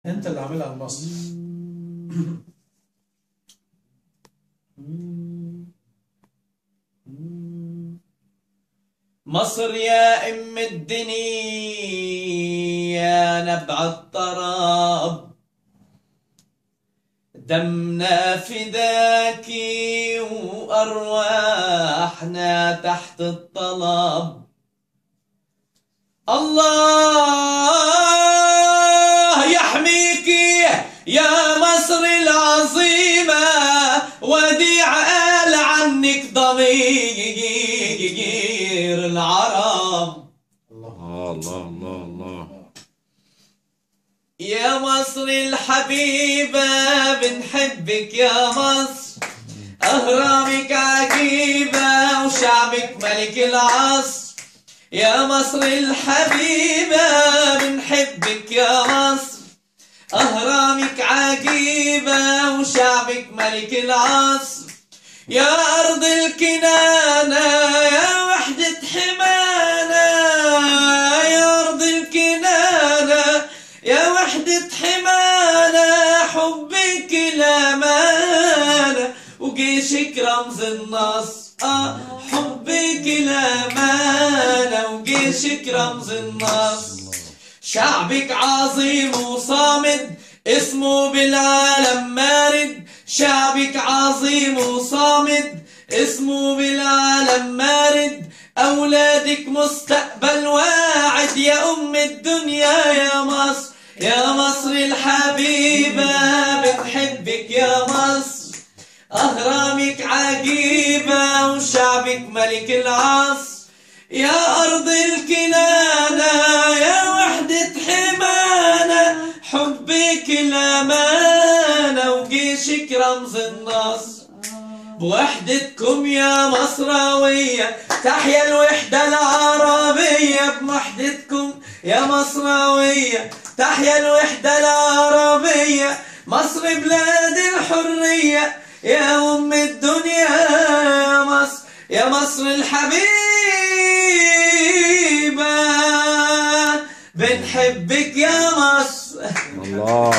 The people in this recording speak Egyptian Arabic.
انت اللي عاملها لمصر مصر يا ام الدنيا نبع الطراب دمنا فداكي وارواحنا تحت الطلب الله يحميك يا مصر العظيمة وديع قال عنك ضمير العرب الله الله الله الله يا مصر الحبيبة بنحبك يا مصر أهرامك عجيبة وشعبك ملك العصر يا مصر الحبيبة بنحبك يا مصر أهرامك عجيبة وشعبك ملك العصر يا أرض الكنانة يا وحدة حمانا يا أرض الكنانة يا وحدة حمانا حبك الأمانة وجيشك رمز النصر آه حبك الأمانة وجيشك رمز النصر شعبك عظيم وصامد اسمه بالعالم مارد شعبك عظيم وصامد اسمه بالعالم مارد أولادك مستقبل واعد يا أم الدنيا يا مصر يا مصر الحبيبة بنحبك يا مصر أهرامك عجيبة وشعبك ملك العصر يا أرض الكنانة يا وحدة حمانة حبك الأمانة وجيشك رمز النصر بوحدتكم يا مصراوية تحيا الوحدة العربية بوحدتكم يا مصراوية تحيا الوحدة العربية مصر بلاد الحرية يا أم الدنيا يا مصر يا مصر الحبيبة بنحبك يا مصر الله